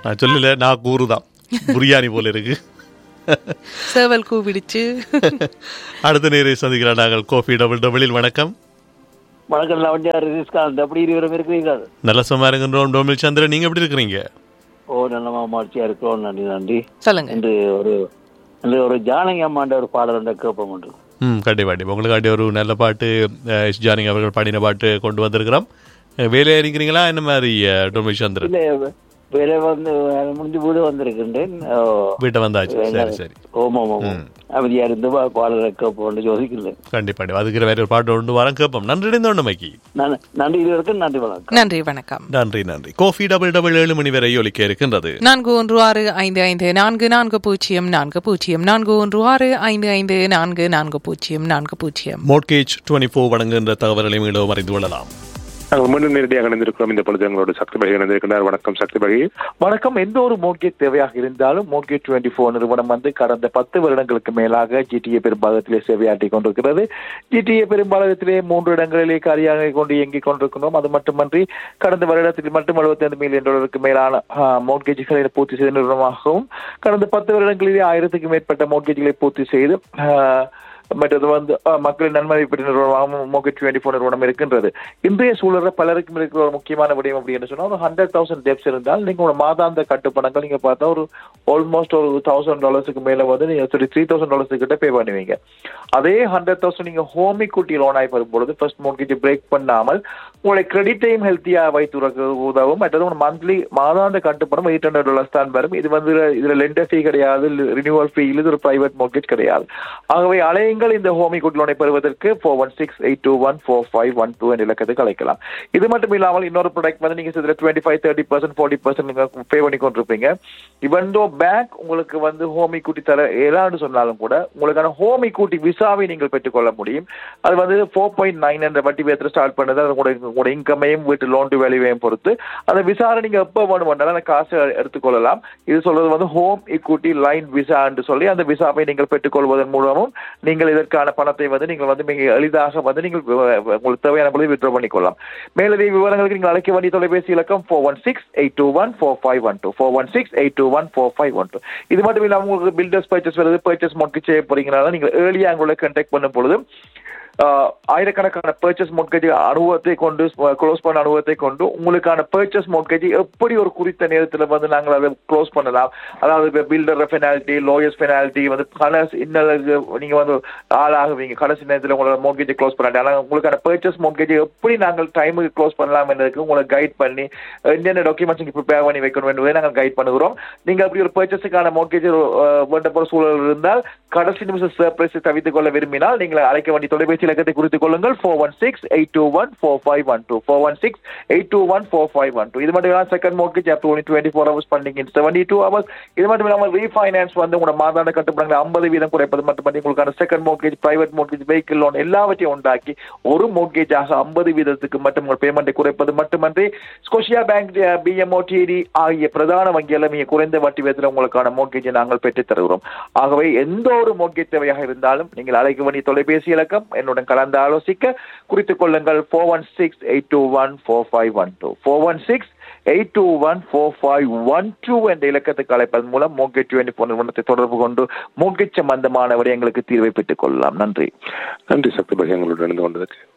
நான் சொல்லல நான் கூறுதான் பிரியாணி போல இருக்கு சேவல் கூப்பிடுச்சு அடுத்த நேரை சந்திக்கிறோம் நாங்கள் கோஃபி டபுள் டபுளில் வணக்கம் வணக்கம் லவண்யா ரிஸ்காந்த் எப்படி இருவரும் இருக்கிறீர்கள் நல்ல சும்மா இருக்கின்றோம் டோமில் சந்திரன் நீங்க எப்படி இருக்கிறீங்க ஓ நல்ல மாமாட்சியா இருக்கிறோம் நன்றி நன்றி சொல்லுங்க என்று ஒரு என்று ஒரு ஜானகி அம்மாண்ட ஒரு பாடல் ஒன்றை கேட்போம் என்று ம் கண்டிப்பா கண்டிப்பா உங்களுக்கு ஒரு நல்ல பாட்டு அஹ், எஸ் ஜானகி அவர்கள் பாடின பாட்டு கொண்டு வந்திருக்கிறோம் அஹ், வேலையா இருக்கிறீங்களா என்ன மாதிரி அஹ், டோமில் சந்திரன் இல்ல வேற வந்து வேலை முடிஞ்சு வீடு வந்திருக்கின்றேன் ஓ, வீட்டை வந்தாச்சு சரி சரி ஓமா ஓமா அமைதியா இருந்து பா- பாடலை கேட்போம் யோசிக்கிறேன் கண்டிப்பா கண்டிப்பா. அதுக்கு வேற ஒரு பாட்டு கொண்டு வரேன் கேட்போம் நன்றி இணைந்தோண்டமைக்கு நன்- நன்றி இருவருக்கும் நன்றி வணக்கம் நன்றி வணக்கம் நன்றி நன்றி கோஃபி டபுள் டபுள் ஏழு மணி வரை ஒலிக்க இருக்கின்றது நான்கு ஒன்று ஆறு ஐந்து ஐந்து நான்கு நான்கு பூஜ்ஜியம் நான்கு பூஜ்ஜியம் நான்கு ஒன்று ஆறு ஐந்து ஐந்து நான்கு நான்கு பூஜ்ஜியம் நான்கு பூஜ்ஜியம் மோட்கேஜ் டுவெண்ட்டி ஃபோர் வழங்குகின்ற தகவல்களை மீண்டும் அறிந்து கொள்ளலாம் நாங்கள் மீண்டும் நேரடியாக இணைந்திருக்கிறோம் இந்த பொழுது எங்களோட சக்தி பகை இணைந்திருக்கிறார் வணக்கம் சக்தி பகை வணக்கம் எந்த ஒரு மோட்கேஜ் தேவையாக இருந்தாலும் மோட்கேஜ் டுவெண்ட்டி ஃபோர் நிறுவனம் வந்து கடந்த பத்து வருடங்களுக்கு மேலாக ஜிடிஏ பெரும்பாகத்திலே சேவையாற்றிக் கொண்டிருக்கிறது ஜிடிஏ பெரும்பாகத்திலே மூன்று இடங்களிலே காரியாக கொண்டு இயங்கிக் கொண்டிருக்கிறோம் அது மட்டுமன்றி கடந்த வருடத்தில் மட்டும் 75 மில்லியன் டாலருக்கு மேலான மோட்கேஜ்களை பூர்த்தி செய்த நிறுவனமாகவும் கடந்த பத்து வருடங்களிலே ஆயிரத்துக்கு மேற்பட்ட மோட்கேஜ்களை பூர்த்தி செய்து ஆஹ், மற்றது வந்து அஹ், மக்களின் நன்மை பெற்ற நிறுவனமாகவும் மோகேஜ் டுவெண்ட்டி ஃபோர் நிறுவனம் இருக்கின்றது இன்றைய சூழல்ல பலருக்கும் இருக்கிற ஒரு முக்கியமான விடயம் அப்படின்னு சொன்னா ஒரு ஹண்ட்ரட் தௌசண்ட் டெப்ஸ் இருந்தால் நீங்க ஒரு மாதாந்த கட்டுப்பணங்கள் நீங்க பார்த்தா ஒரு ஆல்மோஸ்ட் ஒரு தௌசண்ட் டாலர்ஸுக்கு மேல வந்து நீங்க சரி த்ரீ தௌசண்ட் டாலர்ஸ் கிட்ட பே பண்ணுவீங்க அதே ஹண்ட்ரட் தௌசண்ட் நீங்க ஹோம் இக்குட்டி லோன் ஆகி வரும்பொழுது ஃபர்ஸ்ட் மோட்கேஜ் பிரேக் பண்ணாமல் உங்களை கிரெடிட்டையும் ஹெல்த்தியா வைத்து உதவும் மற்றது ஒரு மந்த்லி மாதாந்த கட்டுப்பணம் எயிட் ஹண்ட்ரட் டாலர்ஸ் தான் வரும் இது வந்து இதுல லெண்டர் ஃபீ கிடையாது ரினியூவல் ஃபீ இது ஒரு பிரைவேட் மோட்கேஜ் கிடையாது ஆகவே அலையுங்கள் இந்த ஹோம் இக்குட்டி லோனை பெறுவதற்கு four one six eight two one four five one two என்ற இலக்கத்துக்கு அழைக்கலாம் இது மட்டும் இல்லாமல் இன்னொரு ப்ராடக்ட் வந்து நீங்க இதுல twenty five thirty percent forty percent நீங்க பே பண்ணி கொண்டிருப்பீங்க இவன் தோ பேங்க் உங்களுக்கு வந்து ஹோம் இக்குட்டி தர ஏழான்னு சொன்னாலும் கூட உங்களுக்கான ஹோம் இக்குட்டி விசாவை நீங்கள் பெற்றுக்கொள்ள முடியும் அது வந்து ஃபோர் பாயிண்ட் நைன் என்ற வட்டி விதத்தில் ஸ்டார்ட் பண்ணது அது உங்களோட உங்களோட இன்கமையும் வீட்டு லோன் டு வேல்யூவையும் பொறுத்து அந்த விசாரை நீங்க எப்போ வேணும் பண்ணாலும் அந்த காசை எடுத்துக்கொள்ளலாம் இது சொல்றது வந்து ஹோம் இக்குட்டி லைன் விசா என்று சொல்லி அந்த விசாவை நீங்கள் பெற்றுக்கொள்வதன் மூலமும் நீங்கள் இதற்கான பணத்தை வந்து நீங்கள் வந்து மிக எளிதாக வந்து நீங்கள் அஹ், உங்களுக்கு தேவையான பொழுது வித்ட்ரா பண்ணிக்கொள்ளலாம் மேலதிக விவரங்களுக்கு நீங்கள் அழைக்க வேண்டிய தொலைபேசி இலக்கம் four one six eight two one four five one two four one six eight two one four five one two இது மட்டும் இல்லாமல் உங்களுக்கு பில்டர்ஸ் பர்ச்சேஸ் வருது பர்ச்சேஸ் மோட்கேஜ் செய்ய போறீங்கனால நீங்கள் ஏர்லியாக உங்களை கண்டாக்ட் பண்ணும் பொழுது ஆஹ், ஆயிரக்கணக்கான பர்ச்சேஸ் மோட்கேஜ் அனுபவத்தை கொண்டு க்ளோஸ் பண்ண அனுபவத்தை கொண்டு உங்களுக்கான பர்ச்சேஸ் மோட்கேஜ் எப்படி ஒரு குறித்த நேரத்தில் வந்து நாங்கள் அதை க்ளோஸ் பண்ணலாம் அதாவது பில்டர் பெனால்ட்டி லோயர்ஸ் பெனால்ட்டி வந்து கடைசி இன்னும் நீங்க வந்து ஆளாகுவீங்க கடைசி நேரத்தில் உங்களோட மோட்கேஜை க்ளோஸ் பண்ணாட்டி ஆனால் உங்களுக்கான பர்ச்சேஸ் மோட்கேஜ் எப்படி நாங்கள் டைமுக்கு க்ளோஸ் பண்ணலாம் என்றதுக்கு உங்களை கைட் பண்ணி என்னென்ன டாக்குமெண்ட்ஸ் நீங்க ப்ரிப்பேர் பண்ணி வைக்கணும் என்பதை நாங்கள் கைட் பண்ணுகிறோம் நீங்க அப்படி ஒரு பர்ச்சேஸுக்கான மோட்கேஜ் வேண்ட போற சூழல் இருந்தால் கடைசி நிமிஷம் சர்ப்ரைஸ் தவித்துக் கொள்ள விரும்பினால் நீங்கள் அழைக்க வேண்டிய தொலைபேசி இலக்கத்தை குறித்துக் கொள்ளுங்கள் four one six eight two one four five one two four one six eight two one four five one two இது மட்டும் இல்லாமல் second mortgage up twenty twenty four hours பண்ணிங்க செவன்டி டூ ஹவர்ஸ் இது மட்டும் இல்லாமல் ரீஃபைனான்ஸ் வந்து உங்களோட மாதாந்த கட்டுப்படங்களை ஐம்பது வீதம் குறைப்பது மட்டுமன்றி உங்களுக்கான second mortgage private mortgage vehicle loan எல்லாவற்றையும் உண்டாக்கி ஒரு மோட்கேஜாக ஐம்பது வீதத்துக்கு மட்டும் உங்கள் பேமெண்ட்டை குறைப்பது மட்டுமன்றி ஸ்கோஷியா பேங்க் பிஎம்ஓ டிடி ஆகிய பிரதான வங்கியில் மிக குறைந்த வட்டி வீதத்தில் உங்களுக்கான மோட்கேஜை நாங்கள் பெற்றுத் தருகிறோம் ஆகவே எந்த ஒரு மோட்கேஜ் தேவையாக இருந்தாலும் நீங்கள் அழைக்க வேண்டிய தொலைபேசி இலக்கம் என்னுடன் கலந்து ஆலோசிக்க குறித்துக் கொள்ளுங்கள் four one six eight two one four five one two four one six eight two one four five one two என்ற இலக்கத்துக்கு அழைப்பதன் மூலம் மோட்கேஜ் டுவெண்ட்டி ஃபோர் நிறுவனத்தை தொடர்பு கொண்டு மோட்கேஜ் சம்பந்தமான விடயங்களுக்கு தீர்வை பெற்றுக் கொள்ளலாம் நன்றி நன்றி சக்தி பகை எங்களோட இணைந்து கொண்டதுக்கு